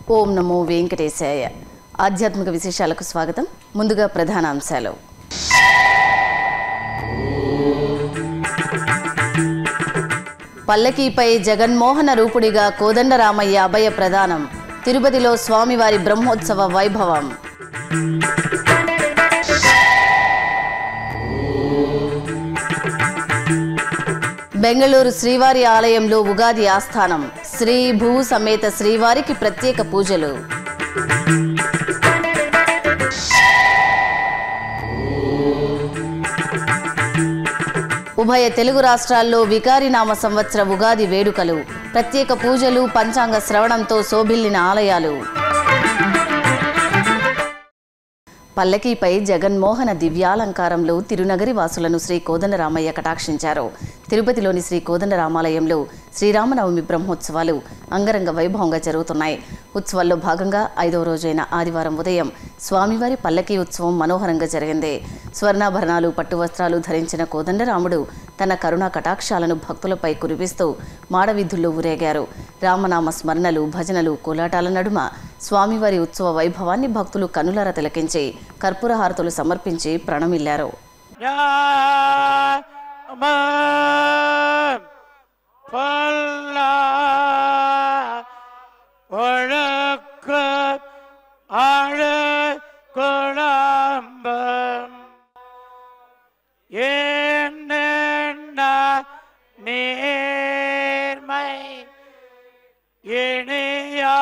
ఓం నమో వెంకటేశాయ ఆధ్యాత్మిక విశేషాలకు స్వాగతం ముందుగా ప్రధాన అంశాలు పల్లకీపై జగన్మోహన రూపుడిగా కోదండరామయ్య అభయ ప్రదానం తిరుపతిలో స్వామివారి బ్రహ్మోత్సవ వైభవం బెంగళూరు శ్రీవారి ఆలయంలో ఉగాది ఆస్థానం శ్రీ భూ సమేత శ్రీవారికి ప్రత్యేక పూజలు ఉభయ తెలుగు రాష్ట్రాల్లో వికారినామ సంవత్సర ఉగాది వేడుకలు ప్రత్యేక పూజలు పంచాంగ శ్రవణంతో శోభిల్లిన ఆలయాలు పల్లకీపై జగన్మోహన దివ్యాలంకారంలో తిరునగరి వాసులను శ్రీ కోదండరామయ్య కటాక్షించారు తిరుపతిలోని శ్రీ కోదండరామాలయంలో శ్రీరామనవమి బ్రహ్మోత్సవాలు అంగరంగ వైభవంగా జరుగుతున్నాయి ఉత్సవాల్లో భాగంగా ఐదవ రోజైన ఆదివారం ఉదయం స్వామివారి పల్లకీ ఉత్సవం మనోహరంగా జరిగింది స్వర్ణాభరణాలు పట్టు వస్త్రాలు ధరించిన కోదండరాముడు తన కరుణా కటాక్షాలను భక్తులపై కురిపిస్తూ మాడవీధుల్లో ఊరేగారు రామనామ స్మరణలు భజనలు కోలాటాల నడుమ స్వామివారి ఉత్సవ వైభవాన్ని భక్తులు కనులార తిలకించి కర్పూర హారతులు సమర్పించి ప్రణమిల్లారు ராம பல்லா ஒழுக்க ஆழ குழம்பம் என்ன நேர்மை இணையா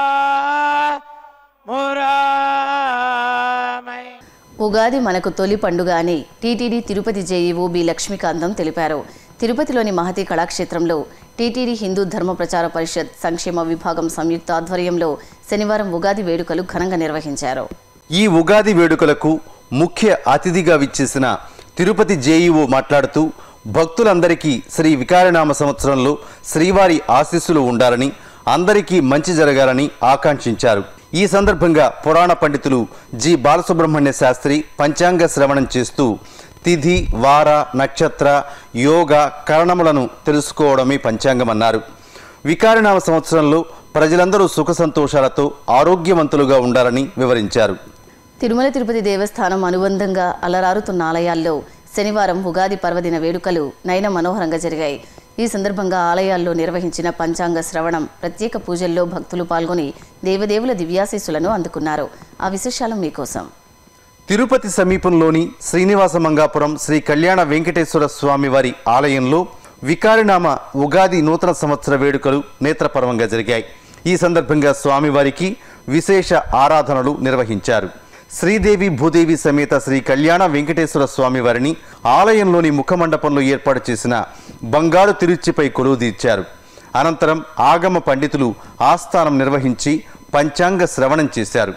முறாமை ఉగాది మనకు తొలి పండుగ అని TTD Tirupati JEO B Lakshmikantham తెలిపారు తిరుపతిలోని మహతి కళాక్షేత్రంలో టీటీడీ హిందూ ధర్మ ప్రచార పరిషత్ సంక్షేమ విభాగం సంయుక్త ఆధ్వర్యంలో శనివారం ఉగాది వేడుకలు ఘనంగా నిర్వహించారు ఈ ఉగాది వేడుకలకు ముఖ్య అతిథిగా విచ్చేసిన తిరుపతి జేఈఓ మాట్లాడుతూ భక్తులందరికీ శ్రీ వికారనామ సంవత్సరంలో శ్రీవారి ఆశీస్సులు ఉండాలని అందరికీ మంచి జరగాలని ఆకాంక్షించారు ఈ సందర్భంగా పురాణ పండితులు జి బాలసుబ్రహ్మణ్య శాస్త్రి పంచాంగ శ్రవణం చేస్తూ తిథి వార నక్షత్ర యోగ కరణములను తెలుసుకోవడమే పంచాంగమన్నారు వికారనామ సంవత్సరంలో ప్రజలందరూ సుఖ సంతోషాలతో ఆరోగ్యవంతులుగా ఉండాలని వివరించారు తిరుమల తిరుపతి దేవస్థానం అనుబంధంగా అలరారుతున్న ఆలయాల్లో శనివారం ఉగాది పర్వదిన వేడుకలు నయన మనోహరంగా జరిగాయి ఈ సందర్భంగా ఆలయాల్లో నిర్వహించిన పంచాంగ శ్రవణం ప్రత్యేక పూజల్లో భక్తులు పాల్గొని దేవదేవుల దివ్యాశీస్సులను అందుకున్నారు ఆ విశేషాలు మీకోసం తిరుపతి సమీపంలోని శ్రీనివాస మంగాపురం శ్రీ కళ్యాణ వెంకటేశ్వర స్వామి వారి ఆలయంలో వికారినామ ఉగాది నూతన సంవత్సర వేడుకలు నేత్రపర్వంగా జరిగాయి ఈ సందర్భంగా స్వామివారికి విశేష ఆరాధనలు నిర్వహించారు శ్రీదేవి భూదేవి సమేత శ్రీ కళ్యాణ వెంకటేశ్వర స్వామి వారిని ఆలయంలోని ముఖమండపంలో ఏర్పాటు చేసిన బంగారు తిరుచిపై కొలువుదీర్చారు అనంతరం ఆగమ పండితులు ఆస్థానం నిర్వహించి పంచాంగ శ్రవణం చేశారు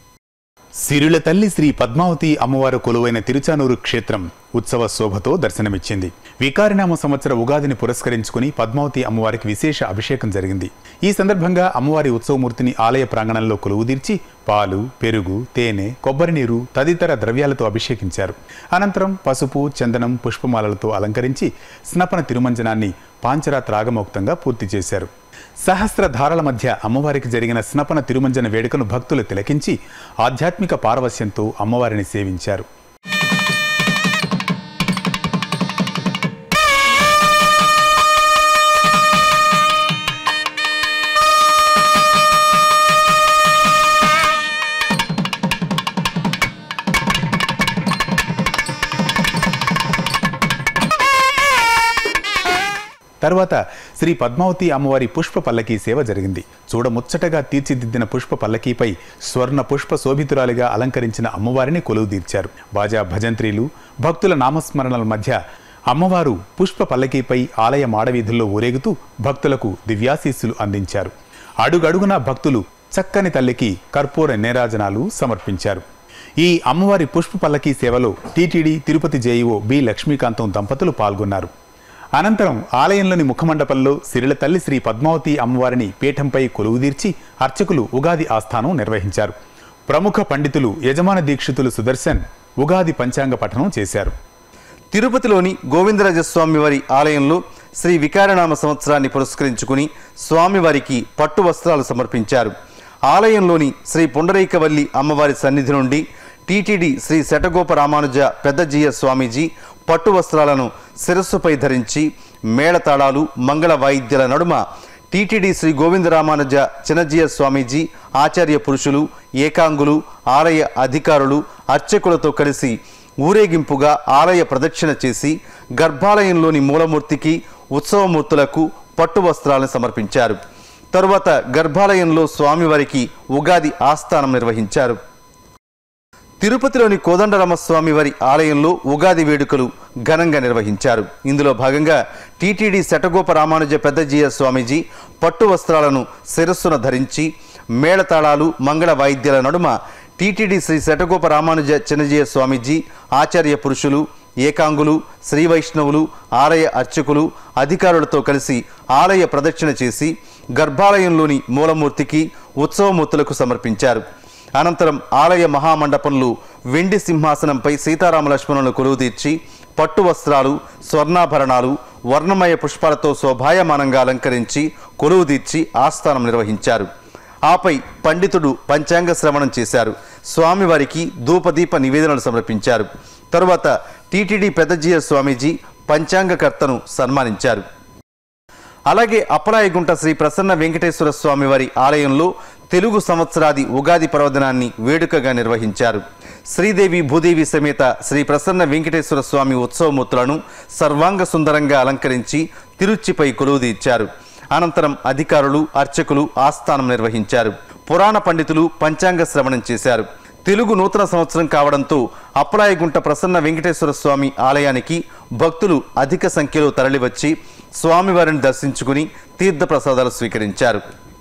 సిరుల తల్లి శ్రీ పద్మావతి అమ్మవారు కొలువైన తిరుచానూరు క్షేత్రం ఉత్సవ శోభతో దర్శనమిచ్చింది వికారినామ సంవత్సర ఉగాదిని పురస్కరించుకుని పద్మావతి అమ్మవారికి విశేష అభిషేకం జరిగింది ఈ సందర్భంగా అమ్మవారి ఉత్సవమూర్తిని ఆలయ ప్రాంగణంలో కొలువుదీర్చి పాలు పెరుగు తేనె కొబ్బరి నీరు తదితర ద్రవ్యాలతో అభిషేకించారు అనంతరం పసుపు చందనం పుష్పమాలలతో అలంకరించి స్నపన తిరుమంజనాన్ని పాంచరాత్రాగమోక్తంగా పూర్తి చేశారు సహస్ర ధారల మధ్య అమ్మవారికి జరిగిన స్నపన తిరుమంజన వేడుకను భక్తులు తిలకించి ఆధ్యాత్మిక పారవస్యంతో అమ్మవారిని సేవించారు తర్వాత శ్రీ పద్మావతి అమ్మవారి పుష్ప పల్లకీ సేవ జరిగింది చూడముచ్చటగా తీర్చిదిద్దిన పుష్ప పల్లకీపై స్వర్ణ పుష్ప శోభితురాలిగా అలంకరించిన అమ్మవారిని కొలువుదీర్చారు బాజా భజంత్రీలు భక్తుల నామస్మరణల మధ్య అమ్మవారు పుష్ప పల్లకీపై ఆలయ మాడవీధుల్లో ఊరేగుతూ భక్తులకు దివ్యాశీస్సులు అందించారు అడుగడుగున భక్తులు చక్కని తల్లికి కర్పూర నేరాజనాలు సమర్పించారు ఈ అమ్మవారి పుష్ప పల్లకీ సేవలో TTD Tirupati JEO B Lakshmikantham దంపతులు పాల్గొన్నారు అనంతరం ఆలయంలోని ముఖమండపంలో సిరిల తల్లి శ్రీ పద్మావతి అమ్మవారిని పీఠంపై కొలువుదీర్చి అర్చకులు ఉగాది ఆస్థానం నిర్వహించారు ప్రముఖ పండితులు యజమాన దీక్షితులు సుదర్శన్ ఉగాది పంచాంగ పఠనం చేశారు తిరుపతిలోని గోవిందరాజస్వామి వారి ఆలయంలో శ్రీ వికారనామ సంవత్సరాన్ని పురస్కరించుకుని స్వామివారికి పట్టు వస్త్రాలు సమర్పించారు ఆలయంలోని శ్రీ పుండరీకవల్లి అమ్మవారి సన్నిధి నుండి టీటీడీ శ్రీ శటగోప రామానుజ పెద్దజీయ స్వామీజీ పట్టు వస్త్రాలను శిరస్సుపై ధరించి మేళతాళాలు మంగళ వాయిద్యాల నడుమ టీటీడీ శ్రీ గోవిందరామానుజ చిన్నజీయ స్వామీజీ ఆచార్య పురుషులు ఏకాంగులు ఆలయ అధికారులు అర్చకులతో కలిసి ఊరేగింపుగా ఆలయ ప్రదక్షిణ చేసి గర్భాలయంలోని మూలమూర్తికి ఉత్సవమూర్తులకు పట్టు వస్త్రాలను సమర్పించారు తరువాత గర్భాలయంలో స్వామివారికి ఉగాది ఆస్థానం నిర్వహించారు తిరుపతిలోని కోదండరామస్వామి వారి ఆలయంలో ఉగాది వేడుకలు ఘనంగా నిర్వహించారు ఇందులో భాగంగా టీటీడీ శటగోప రామానుజ పెద్దజీయ స్వామీజీ పట్టు వస్త్రాలను శిరస్సున ధరించి మేళతాళాలు మంగళ వాయిద్యాల నడుమ టీటీడీ శ్రీ శటగోప రామానుజ చిన్నజీయ స్వామీజీ ఆచార్య పురుషులు ఏకాంగులు శ్రీ వైష్ణవులు ఆలయ అర్చకులు అధికారులతో కలిసి ఆలయ ప్రదక్షిణ చేసి గర్భాలయంలోని మూలమూర్తికి ఉత్సవమూర్తులకు సమర్పించారు అనంతరం ఆలయ మహామండపంలో వెండి సింహాసనంపై సీతారామ లక్ష్మణులను కొలువుతీర్చి పట్టు వస్త్రాలు స్వర్ణాభరణాలు వర్ణమయ పుష్పాలతో శోభాయమానంగా అలంకరించి కొలువుదీర్చి ఆస్థానం నిర్వహించారు ఆపై పండితుడు పంచాంగ శ్రవణం చేశారు స్వామివారికి ధూపదీప నివేదనలు సమర్పించారు తరువాత టీటీడీ పెద్దజీయ స్వామీజీ పంచాంగకర్తను సన్మానించారు అలాగే అప్పలాయగుంట శ్రీ ప్రసన్న వెంకటేశ్వర స్వామి వారి ఆలయంలో తెలుగు సంవత్సరాది ఉగాది పర్వదినాన్ని వేడుకగా నిర్వహించారు శ్రీదేవి భూదేవి సమేత శ్రీ ప్రసన్న వెంకటేశ్వర స్వామి ఉత్సవమూర్తులను సర్వాంగ సుందరంగా అలంకరించి తిరుచిపై కొలువుదీర్చారు అనంతరం అధికారులు అర్చకులు ఆస్థానం నిర్వహించారు పురాణ పండితులు పంచాంగ శ్రవణం చేశారు తెలుగు నూతన సంవత్సరం కావడంతో అప్పలాయగుంట ప్రసన్న వెంకటేశ్వర స్వామి ఆలయానికి భక్తులు అధిక సంఖ్యలో తరలివచ్చి స్వామివారిని దర్శించుకుని తీర్థప్రసాదాలు స్వీకరించారు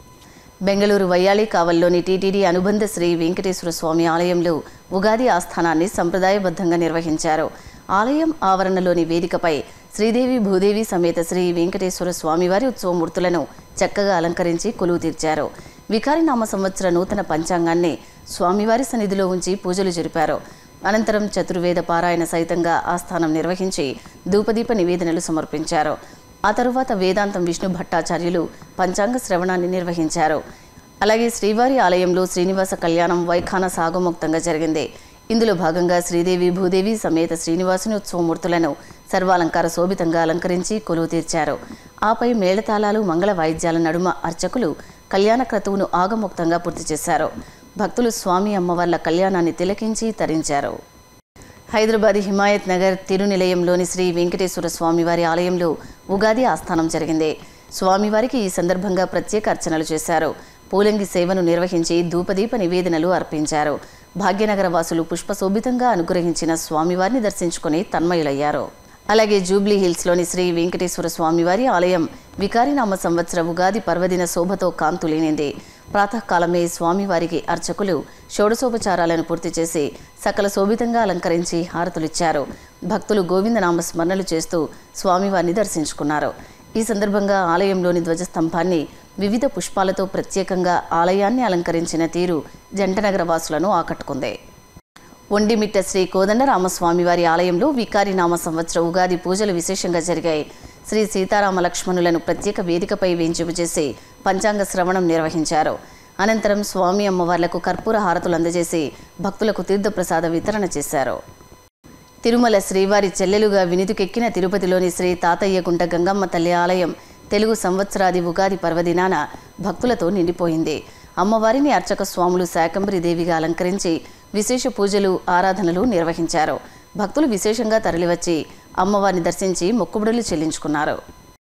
బెంగళూరు వయ్యాళి కావల్లోని టీటీడీ అనుబంధ శ్రీ వెంకటేశ్వర స్వామి ఆలయంలో ఉగాది ఆస్థానాన్ని సంప్రదాయబద్ధంగా నిర్వహించారు ఆలయం ఆవరణలోని వేదికపై శ్రీదేవి భూదేవి సమేత శ్రీ వెంకటేశ్వర స్వామివారి ఉత్సవమూర్తులను చక్కగా అలంకరించి కొలువు తీర్చారు వికారినామ సంవత్సర నూతన పంచాంగాన్ని స్వామివారి సన్నిధిలో ఉంచి పూజలు జరిపారు అనంతరం చతుర్వేద పారాయణ సహితంగా ఆస్థానం నిర్వహించి ధూపదీప నివేదనలు సమర్పించారు ఆ తరువాత వేదాంతం విష్ణు భట్టాచార్యులు పంచాంగ శ్రవణాన్ని నిర్వహించారు అలాగే శ్రీవారి ఆలయంలో శ్రీనివాస కళ్యాణం వైఖాన సాగముక్తంగా జరిగింది ఇందులో భాగంగా శ్రీదేవి భూదేవి సమేత శ్రీనివాసుని ఉత్సవమూర్తులను సర్వాలంకార శోభితంగా అలంకరించి కొలువు తీర్చారు ఆపై మేళతాళాలు మంగళ వాయిద్యాల నడుమ అర్చకులు కళ్యాణ క్రతువును ఆగముక్తంగా పూర్తి చేశారు భక్తులు స్వామి అమ్మవార్ల కళ్యాణాన్ని తిలకించి తరించారు హైదరాబాద్ హిమాయత్ నగర్ తిరునిలయంలోని శ్రీ వెంకటేశ్వర స్వామివారి ఆలయంలో ఉగాది ఆస్థానం జరిగింది స్వామివారికి ఈ సందర్భంగా ప్రత్యేక అర్చనలు చేశారు పూలంగి సేవను నిర్వహించి ధూపదీప నివేదనలు అర్పించారు భాగ్యనగర వాసులు పుష్పశోభితంగా అనుగ్రహించిన స్వామివారిని దర్శించుకుని తన్మయులయ్యారు అలాగే జూబ్లీ హిల్స్లోని శ్రీ వెంకటేశ్వర స్వామివారి ఆలయం వికారినామ సంవత్సర ఉగాది పర్వదిన శోభతో కాంతులేనింది ప్రాతకాలమే స్వామివారికి అర్చకులు షోడశోపచారాలను పూర్తి చేసి సకల శోభితంగా అలంకరించి హారతులిచ్చారు భక్తులు గోవిందనామ స్మరణలు చేస్తూ స్వామివారిని దర్శించుకున్నారు ఈ సందర్భంగా ఆలయంలోని ధ్వజస్తంభాన్ని వివిధ పుష్పాలతో ప్రత్యేకంగా ఆలయాన్ని అలంకరించిన తీరు జంటనగర వాసులను ఆకట్టుకుంది ఒండిమిట్ట శ్రీ కోదండరామస్వామి వారి ఆలయంలో వికారినామ సంవత్సర ఉగాది పూజలు విశేషంగా జరిగాయి శ్రీ సీతారామ లక్ష్మణులను ప్రత్యేక వేదికపై వేంచిపు చేసి పంచాంగ శ్రవణం నిర్వహించారు అనంతరం స్వామి అమ్మవార్లకు కర్పూర హారతులు అందజేసి భక్తులకు తీర్థప్రసాద వితరణ చేశారు తిరుమల శ్రీవారి చెల్లెలుగా వినితుకెక్కిన తిరుపతిలోని శ్రీ తాతయ్యగుంట గంగమ్మ తల్లి ఆలయం తెలుగు సంవత్సరాది ఉగాది పర్వదినాన భక్తులతో నిండిపోయింది అమ్మవారిని అర్చక స్వాములు శాకంబరి దేవిగా అలంకరించి విశేష పూజలు ఆరాధనలు నిర్వహించారు భక్తులు విశేషంగా తరలివచ్చి అమ్మవారిని దర్శించి మొక్కుబడులు చెల్లించుకున్నారు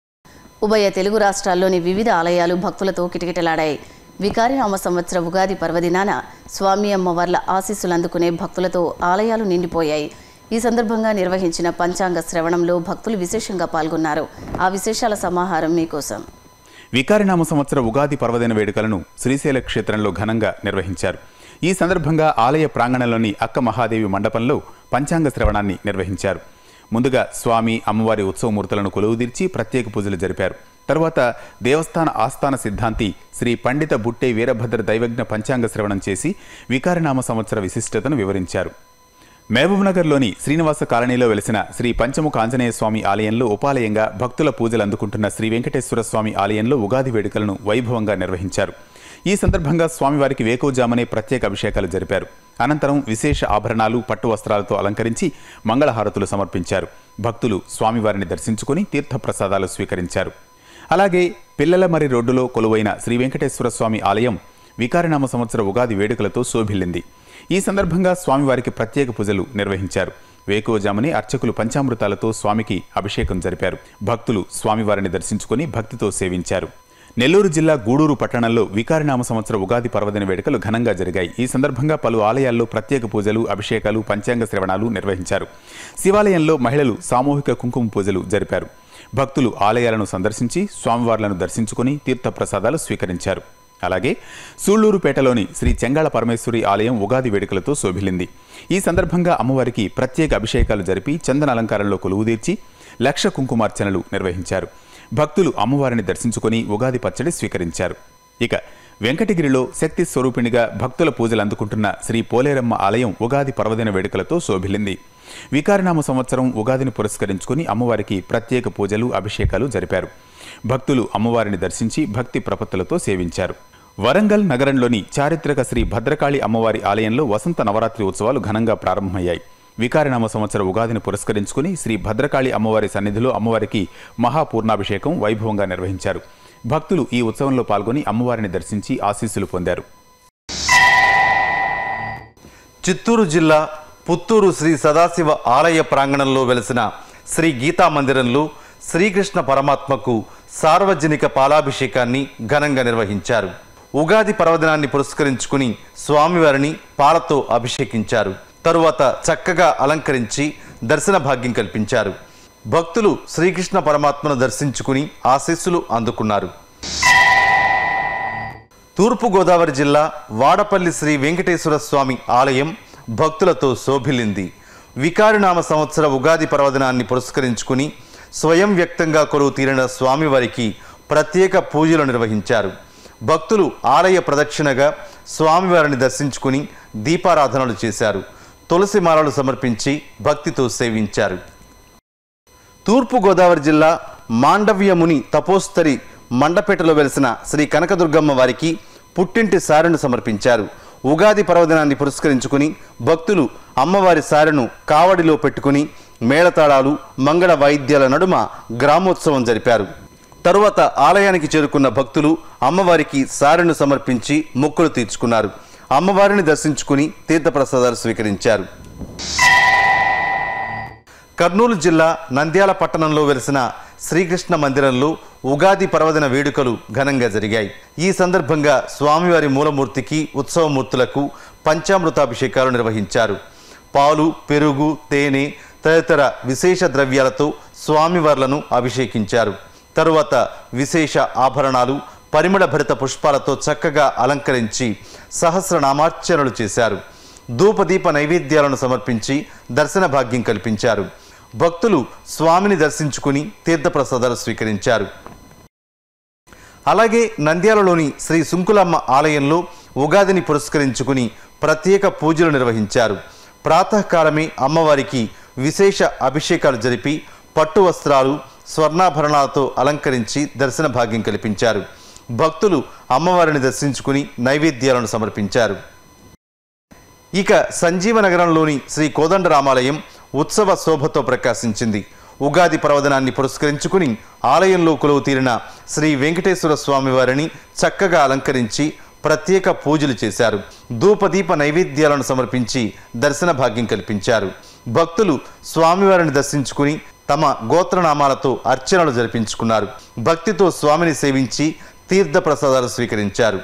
ఉభయ తెలుగు రాష్ట్రాల్లోని వివిధ ఆలయాలు భక్తులతో కిటకిటలాడాయి వికారినామ సంవత్సర ఉగాది పర్వదినాన స్వామి అమ్మవార్ల ఆశీస్సులు అందుకునే భక్తులతో ఆలయాలు నిండిపోయాయి ఈ సందర్భంగా నిర్వహించిన పంచాంగ శ్రవణంలో భక్తులు విశేషంగా పాల్గొన్నారు ఆ విశేషాల సమాహారం మీకోసం వికారినామ సంవత్సర ఉగాది పర్వదిన వేడుకలను శ్రీశైల క్షేత్రంలో ఘనంగా నిర్వహించారు ఈ సందర్భంగా ఆలయ ప్రాంగణంలోని అక్క మహాదేవి మండపంలో పంచాంగ శ్రవణాన్ని నిర్వహించారు ముందుగా స్వామి అమ్మవారి ఉత్సవమూర్తులను కొలువుదీర్చి ప్రత్యేక పూజలు జరిపారు తరువాత దేవస్థాన ఆస్థాన సిద్ధాంతి శ్రీ పండిత బుట్టే వీరభద్ర దైవజ్ఞ పంచాంగ శ్రవణం చేసి వికారినామ సంవత్సర విశిష్టతను వివరించారు మహబూబ్నగర్లోని శ్రీనివాస కాలనీలో వెలిసిన శ్రీ పంచముఖ ఆంజనేయ స్వామి ఆలయంలో ఉపాలయంగా భక్తుల పూజలు అందుకుంటున్న శ్రీ వెంకటేశ్వర స్వామి ఆలయంలో ఉగాది వేడుకలను వైభవంగా నిర్వహించారు ఈ సందర్భంగా స్వామివారికి వేకోజామనే ప్రత్యేక అభిషేకాలు జరిపారు అనంతరం విశేష ఆభరణాలు పట్టు వస్త్రాలతో అలంకరించి మంగళహారతులు సమర్పించారు భక్తులు స్వామివారిని దర్శించుకుని తీర్థప్రసాదాలు స్వీకరించారు అలాగే పిల్లలమరి రోడ్డులో కొలువైన శ్రీ వెంకటేశ్వర స్వామి ఆలయం వికారనామ సంవత్సర ఉగాది వేడుకలతో శోభిల్లింది ఈ సందర్భంగా స్వామివారికి ప్రత్యేక పూజలు నిర్వహించారు వేకువజాముని అర్చకులు పంచామృతాలతో స్వామికి అభిషేకం జరిపారు భక్తులు స్వామివారిని దర్శించుకుని భక్తితో సేవించారు నెల్లూరు జిల్లా గూడూరు పట్టణంలో వికారినామ సంవత్సర ఉగాది పర్వదిన వేడుకలు ఘనంగా జరిగాయి ఈ సందర్భంగా పలు ఆలయాల్లో ప్రత్యేక పూజలు అభిషేకాలు పంచాంగ శ్రవణాలు నిర్వహించారు శివాలయంలో మహిళలు సామూహిక కుంకుమ పూజలు జరిపారు భక్తులు ఆలయాలను సందర్శించి స్వామివార్లను దర్శించుకుని తీర్థప్రసాదాలు స్వీకరించారు అలాగే సూళ్లూరుపేటలోని శ్రీ చెంగాళ పరమేశ్వరి ఆలయం ఉగాది వేడుకలతో శోభిల్లింది ఈ సందర్భంగా అమ్మవారికి ప్రత్యేక అభిషేకాలు జరిపి చందన అలంకారంలో కొలువుదీర్చి లక్ష కుంకుమార్చనలు నిర్వహించారు భక్తులు అమ్మవారిని దర్శించుకుని ఉగాది పచ్చడి స్వీకరించారు ఇక వెంకటగిరిలో శక్తి స్వరూపిణిగా భక్తుల పూజలు అందుకుంటున్న శ్రీ పోలేరమ్మ ఆలయం ఉగాది పర్వదిన వేడుకలతో శోభిల్లింది వికారనామ సంవత్సరం ఉగాదిని పురస్కరించుకుని అమ్మవారికి ప్రత్యేక పూజలు అభిషేకాలు జరిపారు భక్తులు అమ్మవారిని దర్శించి భక్తి ప్రపత్తులతో సేవించారు వరంగల్ నగరంలోని చారిత్రక శ్రీ భద్రకాళి అమ్మవారి ఆలయంలో వసంత నవరాత్రి ఉత్సవాలు ఘనంగా ప్రారంభమయ్యాయి వికారనామ సంవత్సర ఉగాదిని పురస్కరించుకుని శ్రీ భద్రకాళి అమ్మవారి సన్నిధిలో అమ్మవారికి మహాపూర్ణాభిషేకం వైభవంగా నిర్వహించారు భక్తులు ఈ ఉత్సవంలో పాల్గొని అమ్మవారిని దర్శించి ఆశీస్సులు పొందారు చిత్తూరు జిల్లా పుత్తూరు శ్రీ సదాశివ ఆలయ ప్రాంగణంలో వెలిసిన శ్రీ గీతా మందిరంలో శ్రీకృష్ణ పరమాత్మకు సార్వజనిక పాలాభిషేకాన్ని ఘనంగా నిర్వహించారు ఉగాది పర్వదినాన్ని పురస్కరించుకుని స్వామివారిని పాలతో అభిషేకించారు తరువాత చక్కగా అలంకరించి దర్శన భాగ్యం కల్పించారు భక్తులు శ్రీకృష్ణ పరమాత్మను దర్శించుకుని ఆశీస్సులు అందుకున్నారు తూర్పుగోదావరి జిల్లా వాడపల్లి శ్రీ వెంకటేశ్వర స్వామి ఆలయం భక్తులతో శోభిల్లింది వికారినామ సంవత్సర ఉగాది పర్వదినాన్ని పురస్కరించుకుని స్వయం వ్యక్తంగా కొలువు తీరిన స్వామివారికి ప్రత్యేక పూజలు నిర్వహించారు భక్తులు ఆలయ ప్రదక్షిణగా స్వామివారిని దర్శించుకుని దీపారాధనలు చేశారు తులసి మాలలు సమర్పించి భక్తితో సేవించారు తూర్పుగోదావరి జిల్లా మాండవ్యముని తపోస్తరి మండపేటలో వెలిసిన శ్రీ కనకదుర్గమ్మ వారికి పుట్టింటి సారెను సమర్పించారు ఉగాది పర్వదినాన్ని పురస్కరించుకుని భక్తులు అమ్మవారి సారెను కావడిలో పెట్టుకుని మేళతాళాలు మంగళ వాయిద్యాల నడుమ గ్రామోత్సవం జరిపారు తరువాత ఆలయానికి చేరుకున్న భక్తులు అమ్మవారికి సారెను సమర్పించి మొక్కులు తీర్చుకున్నారు అమ్మవారిని దర్శించుకుని తీర్థప్రసాదాలు స్వీకరించారు కర్నూలు జిల్లా నంద్యాల పట్టణంలో వెలిసిన శ్రీకృష్ణ మందిరంలో ఉగాది పర్వదిన వేడుకలు ఘనంగా జరిగాయి ఈ సందర్భంగా స్వామివారి మూలమూర్తికి ఉత్సవమూర్తులకు పంచామృతాభిషేకాలు నిర్వహించారు పాలు పెరుగు తేనె తదితర విశేష ద్రవ్యాలతో స్వామివార్లను అభిషేకించారు తరువాత విశేష ఆభరణాలు పరిమళ భరిత పుష్పాలతో చక్కగా అలంకరించి సహస్రనామార్చనలు చేశారు ధూపదీప నైవేద్యాలను సమర్పించి దర్శన భాగ్యం కల్పించారు భక్తులు స్వామిని దర్శించుకుని తీర్థప్రసాదాలు స్వీకరించారు అలాగే నంద్యాలలోని శ్రీ సుంకులమ్మ ఆలయంలో ఉగాదిని పురస్కరించుకుని ప్రత్యేక పూజలు నిర్వహించారు ప్రాతకాలమే అమ్మవారికి విశేష అభిషేకాలు జరిపి పట్టు వస్త్రాలు స్వర్ణాభరణాలతో అలంకరించి దర్శన భాగ్యం కల్పించారు భక్తులు అమ్మవారిని దర్శించుకుని నైవేద్యాలను సమర్పించారు ఇక సంజీవ నగరంలోని శ్రీ కోదండరామాలయం ఉత్సవ శోభతో ప్రకాశించింది ఉగాది పర్వదినాన్ని పురస్కరించుకుని ఆలయంలో కొలువు తీరిన శ్రీ వెంకటేశ్వర స్వామి వారిని చక్కగా అలంకరించి ప్రత్యేక పూజలు చేశారు ధూపదీప నైవేద్యాలను సమర్పించి దర్శన భాగ్యం కల్పించారు భక్తులు స్వామివారిని దర్శించుకుని తమ గోత్రనామాలతో అర్చనలు జరిపించుకున్నారు భక్తితో స్వామిని సేవించి తీర్థ ప్రసాదాలు స్వీకరించారు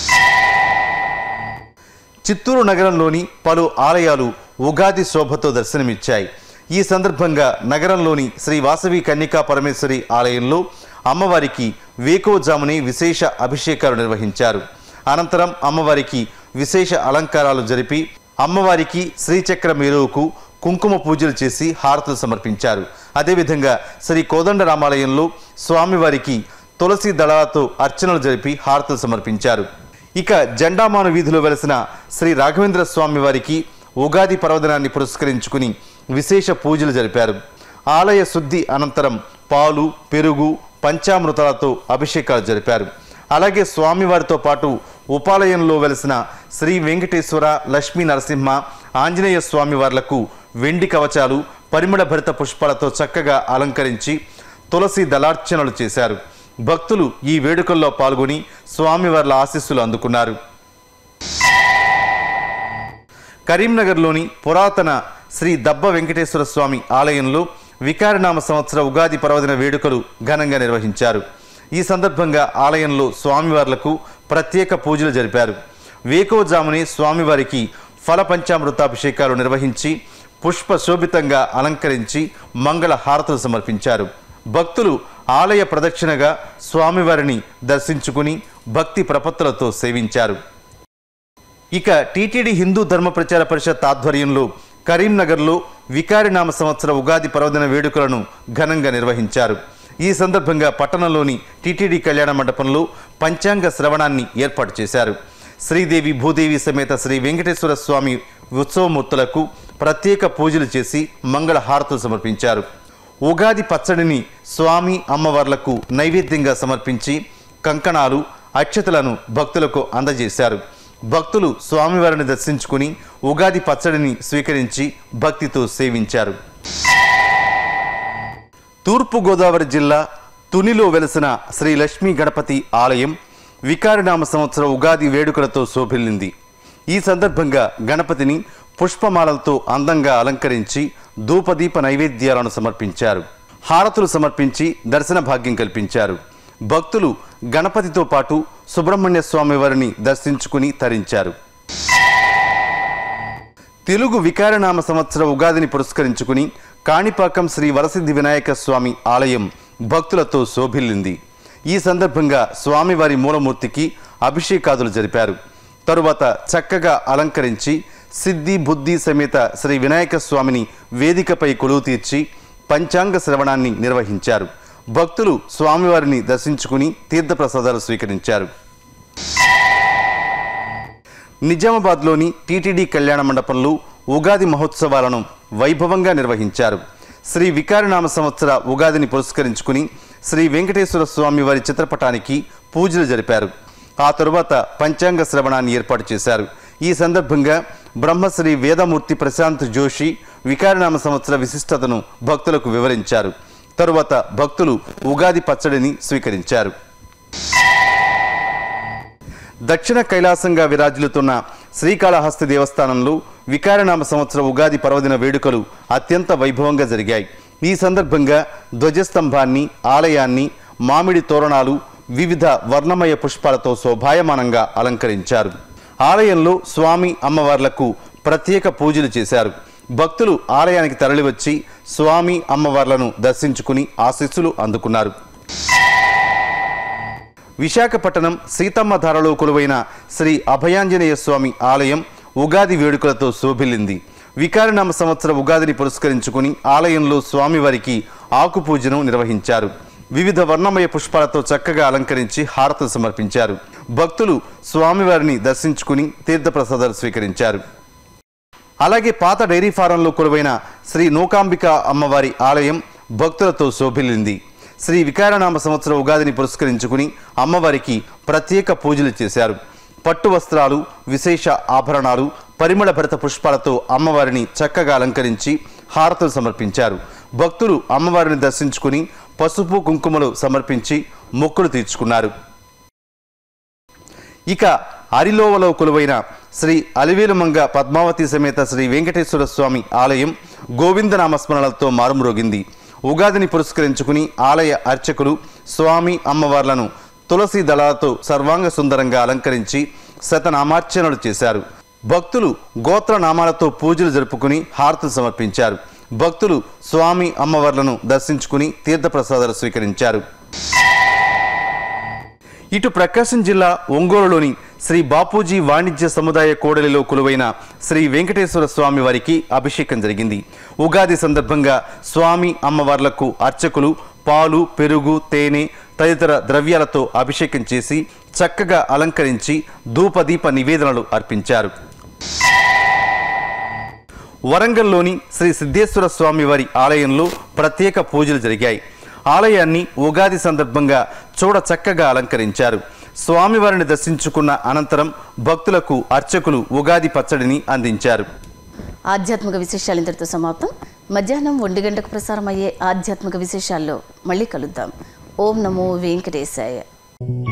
చిత్తూరు నగరంలోని పలు ఆలయాలు ఉగాది శోభతో దర్శనమిచ్చాయి ఈ సందర్భంగా నగరంలోని శ్రీ వాసవి కన్నికా పరమేశ్వరి ఆలయంలో అమ్మవారికి వేకోజాముని విశేష అభిషేకాలు నిర్వహించారు అనంతరం అమ్మవారికి విశేష అలంకారాలు జరిపి అమ్మవారికి శ్రీచక్ర మేరువుకు కుంకుమ పూజలు చేసి హారతులు సమర్పించారు అదేవిధంగా శ్రీ కోదండరామాలయంలో స్వామివారికి తులసి దళాలతో అర్చనలు జరిపి హారతులు సమర్పించారు ఇక జెండామాను వీధిలో వెలసిన శ్రీ రాఘవేంద్ర స్వామి వారికి ఉగాది పర్వదినాన్ని పురస్కరించుకుని విశేష పూజలు జరిపారు ఆలయ శుద్ధి అనంతరం పాలు పెరుగు పంచామృతాలతో అభిషేకాలు జరిపారు అలాగే స్వామివారితో పాటు ఉపాలయంలో వెలిసిన శ్రీ వెంకటేశ్వర లక్ష్మీ నరసింహ ఆంజనేయ స్వామివార్లకు వెండి కవచాలు పరిమళ భరిత పుష్పాలతో చక్కగా అలంకరించి తులసి దళార్చనలు చేశారు భక్తులు ఈ వేడుకల్లో పాల్గొని స్వామివార్ల ఆశీస్సులు అందుకున్నారు కరీంనగర్లోని పురాతన శ్రీ దబ్బ వెంకటేశ్వర స్వామి ఆలయంలో వికారనామ సంవత్సర ఉగాది పర్వదిన వేడుకలు ఘనంగా నిర్వహించారు ఈ సందర్భంగా ఆలయంలో స్వామివార్లకు ప్రత్యేక పూజలు జరిపారు వేకోజాముని స్వామివారికి ఫల పంచామృతాభిషేకాలు నిర్వహించి పుష్ప శోభితంగా అలంకరించి మంగళ హారతులు సమర్పించారు భక్తులు ఆలయ ప్రదక్షిణగా స్వామివారిని దర్శించుకుని భక్తి ప్రపత్తులతో సేవించారు ఇక టీటీడీ హిందూ ధర్మ ప్రచార పరిషత్ ఆధ్వర్యంలో కరీంనగర్లో వికారినామ సంవత్సర ఉగాది పర్వదిన వేడుకలను ఘనంగా నిర్వహించారు ఈ సందర్భంగా పట్టణంలోని టీటీడీ కళ్యాణ మండపంలో పంచాంగ శ్రవణాన్ని ఏర్పాటు చేశారు శ్రీదేవి భూదేవి సమేత శ్రీ వెంకటేశ్వర స్వామి ఉత్సవమూర్తులకు ప్రత్యేక పూజలు చేసి మంగళ హారతులు సమర్పించారు ఉగాది పచ్చడిని స్వామి అమ్మవార్లకు నైవేద్యంగా సమర్పించి కంకణాలు అక్షతలను భక్తులకు అందజేశారు భక్తులు స్వామివారిని దర్శించుకుని ఉగాది పచ్చడిని స్వీకరించి భక్తితో సేవించారు తూర్పుగోదావరి జిల్లా తునిలో వెలసిన శ్రీ లక్ష్మీ గణపతి ఆలయం వికారినామ సంవత్సర ఉగాది వేడుకలతో శోభిల్లింది ఈ సందర్భంగా గణపతిని పుష్పమాలలతో అందంగా అలంకరించి ధూపదీప నైవేద్యాలను సమర్పించారు హారతులు సమర్పించి దర్శన భాగ్యం కల్పించారు భక్తులు గణపతితో పాటు సుబ్రహ్మణ్య స్వామి వారిని దర్శించుకుని తరించారు తెలుగు వికారనామ సంవత్సర ఉగాదిని పురస్కరించుకుని కాణిపాకం శ్రీ వరసిద్ధి వినాయక స్వామి ఆలయం భక్తులతో శోభిల్లింది ఈ సందర్భంగా స్వామివారి మూలమూర్తికి అభిషేకాదులు జరిపారు తరువాత చక్కగా అలంకరించి సిద్ధి బుద్ధి సమేత శ్రీ వినాయక స్వామిని వేదికపై కొలువు తీర్చి పంచాంగ శ్రవణాన్ని నిర్వహించారు భక్తులు స్వామివారిని దర్శించుకుని తీర్థప్రసాదాలు స్వీకరించారు నిజామాబాద్లోని టీటీడీ కళ్యాణ మండపంలో ఉగాది మహోత్సవాలను వైభవంగా నిర్వహించారు శ్రీ వికారనామ సంవత్సర ఉగాదిని పురస్కరించుకుని శ్రీ వెంకటేశ్వర స్వామి వారి చిత్రపటానికి పూజలు జరిపారు ఆ తరువాత పంచాంగ శ్రవణాన్ని ఏర్పాటు చేశారు ఈ సందర్భంగా బ్రహ్మశ్రీ వేదమూర్తి ప్రశాంత్ జోషి వికారనామ సంవత్సర విశిష్టతను భక్తులకు వివరించారు తరువాత భక్తులు ఉగాది పచ్చడిని స్వీకరించారు దక్షిణ కైలాసంగా విరాజిల్లుతున్న శ్రీకాళహస్తి దేవస్థానంలో వికారనామ సంవత్సర ఉగాది పర్వదిన వేడుకలు అత్యంత వైభవంగా జరిగాయి ఈ సందర్భంగా ధ్వజస్తంభాన్ని ఆలయాన్ని మామిడి తోరణాలు వివిధ వర్ణమయ పుష్పాలతో శోభాయమానంగా అలంకరించారు ఆలయంలో స్వామి అమ్మవార్లకు ప్రత్యేక పూజలు చేశారు భక్తులు ఆలయానికి తరలివచ్చి స్వామి అమ్మవార్లను దర్శించుకుని ఆశీస్సులు అందుకున్నారు విశాఖపట్నం సీతమ్మ ధారలో కొలువైన శ్రీ అభయాంజనేయ స్వామి ఆలయం ఉగాది వేడుకలతో శోభిల్లింది వికారనామ సంవత్సర ఉగాదిని పురస్కరించుకుని ఆలయంలో స్వామివారికి ఆకు పూజను నిర్వహించారు వివిధ వర్ణమయ పుష్పాలతో చక్కగా అలంకరించి హారతులు సమర్పించారు భక్తులు స్వామివారిని దర్శించుకుని తీర్థప్రసాదాలు స్వీకరించారు అలాగే పాత డైరీ ఫారంలో కొలువైన శ్రీ నూకాంబిక అమ్మవారి ఆలయం భక్తులతో శోభిల్లింది శ్రీ వికారనామ సంవత్సర ఉగాదిని పురస్కరించుకుని అమ్మవారికి ప్రత్యేక పూజలు చేశారు పట్టు వస్త్రాలు విశేష ఆభరణాలు పరిమళ భరిత పుష్పాలతో అమ్మవారిని చక్కగా అలంకరించి హారతులు సమర్పించారు భక్తులు అమ్మవారిని దర్శించుకుని పసుపు కుంకుమలు సమర్పించి మొక్కులు తీర్చుకున్నారు ఇక అరిలోవలో కొలువైన శ్రీ అలివేలుమంగ పద్మావతి సమేత శ్రీ వెంకటేశ్వర స్వామి ఆలయం గోవిందనామస్మరణలతో మారుమ్రోగింది ఉగాదిని పురస్కరించుకుని ఆలయ అర్చకులు స్వామి అమ్మవార్లను తులసి దళాలతో సర్వాంగ సుందరంగా అలంకరించి శతనామార్చనలు చేశారు భక్తులు గోత్ర నామాలతో పూజలు జరుపుకుని హారతులు సమర్పించారు భక్తులు స్వామి అమ్మవార్లను దర్శించుకుని తీర్థప్రసాదాలు స్వీకరించారు ఇటు ప్రకాశం జిల్లా ఒంగోలులోని శ్రీ బాపూజీ వాణిజ్య సముదాయ కోడలిలో కొలువైన శ్రీ వెంకటేశ్వర స్వామి వారికి అభిషేకం జరిగింది ఉగాది సందర్భంగా స్వామి అమ్మవార్లకు అర్చకులు పాలు పెరుగు తేనె తదితర ద్రవ్యాలతో అభిషేకం చేసి చక్కగా అలంకరించి ధూపదీప నివేదనలు అర్పించారు వరంగల్లోని శ్రీ సిద్ధేశ్వర స్వామి వారి ఆలయంలో ప్రత్యేక పూజలు జరిగాయి ఆలయాన్ని ఉగాది సందర్భంగా చూడ చక్కగా అలంకరించారు స్వామివారిని దర్శించుకున్న అనంతరం భక్తులకు అర్చకులు ఉగాది పచ్చడిని అందించారు ఆధ్యాత్మిక విశేషాలు ఇంతటితో సమాప్తం మధ్యాహ్నం ఒంటి గంటకు ప్రసారం అయ్యే ఆధ్యాత్మిక విశేషాల్లో మళ్ళీ కలుద్దాం ఓం నమో వెంకటేశాయ